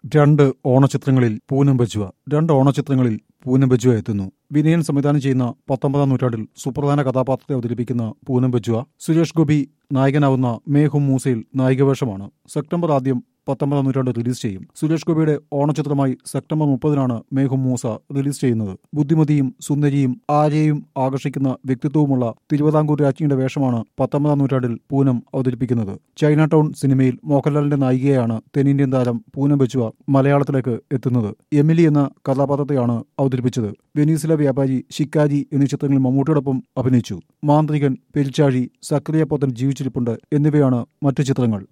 രണ്ട് ഓണച്ചിത്രങ്ങളിൽ പൂനം ബജ്വ രണ്ട് ഓണച്ചിത്രങ്ങളിൽ പൂനം ബജ്വ എത്തുന്നു വിനയൻ സംവിധാനം ചെയ്യുന്ന പത്തൊമ്പതാം നൂറ്റാണ്ടിൽ സുപ്രധാന കഥാപാത്രത്തെ അവതരിപ്പിക്കുന്ന പൂനം ബജ്വ സുരേഷ് ഗോപി നായകനാവുന്ന മേഹും മൂസയിൽ നായികവേഷമാണ് സെപ്റ്റംബർ ആദ്യം പത്തൊമ്പതാം നൂറ്റാണ്ട് റിലീസ് ചെയ്യും സുരേഷ് ഗോപിയുടെ ഓണച്ചിത്രമായി സെപ്റ്റംബർ മുപ്പതിനാണ് മേഘും മൂസ റിലീസ് ചെയ്യുന്നത് ബുദ്ധിമതിയും സുന്ദരിയും ആരെയും ആകർഷിക്കുന്ന വ്യക്തിത്വവുമുള്ള തിരുവിതാംകൂർ രാജ്ഞിയുടെ വേഷമാണ് പത്തൊമ്പതാം നൂറ്റാണ്ടിൽ പൂനം അവതരിപ്പിക്കുന്നത് ചൈന ടൗൺ സിനിമയിൽ മോഹൻലാലിന്റെ നായികയാണ് തെന്നിന്ത്യൻ താരം പൂനം ബച്ചുവ മലയാളത്തിലേക്ക് എത്തുന്നത് എമിലി എന്ന കഥാപാത്രത്തെയാണ് അവതരിപ്പിച്ചത് വെനീസിലെ വ്യാപാരി ഷിക്കാരി എന്നീ ചിത്രങ്ങളിൽ മമ്മൂട്ടിയോടൊപ്പം അഭിനയിച്ചു മാന്ത്രികൻ പെരിച്ചാഴി സക്രിയ പോത്തൻ ജീവിച്ചിരിപ്പുണ്ട് എന്നിവയാണ് മറ്റു ചിത്രങ്ങൾ